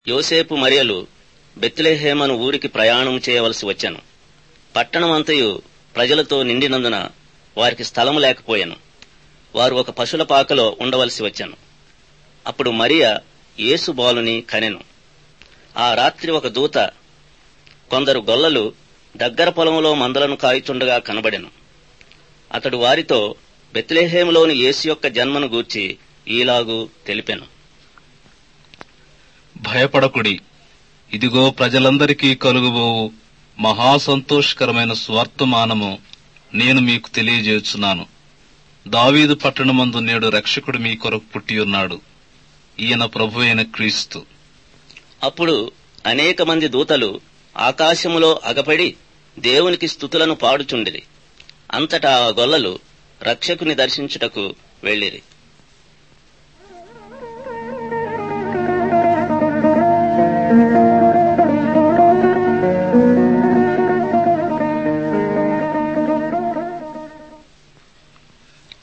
యోసేపు మరియలు బెత్లెహేమను ఊరికి ప్రయాణం చేయవలసి వచ్చాను పట్టణమంతయు ప్రజలతో నిండినందున వారికి స్థలము లేకపోయాను వారు ఒక పశుల పాకలో ఉండవలసి వచ్చాను అప్పుడు మరియ యేసు బాలుని కనెను ఆ రాత్రి ఒక దూత కొందరు గొల్లలు దగ్గర పొలంలో మందలను కాయుచుండగా కనబడెను అతడు వారితో బెత్లెహేములోని యేసు యొక్క జన్మను గూర్చి ఈలాగు తెలిపెను భయపడకుడి ఇదిగో ప్రజలందరికీ కలుగుబోవు మహాసంతోషకరమైన స్వర్తమానము నేను మీకు తెలియజేయుచున్నాను దావీదు పట్టణమందు నేడు రక్షకుడు మీ కొరకు పుట్టియున్నాడు ఈయన ప్రభు అయిన క్రీస్తు అప్పుడు అనేక మంది దూతలు ఆకాశములో అగపడి దేవునికి స్థుతులను పాడుచుండిరి అంతటా ఆ గొల్లలు రక్షకుని దర్శించుటకు వెళ్ళిరి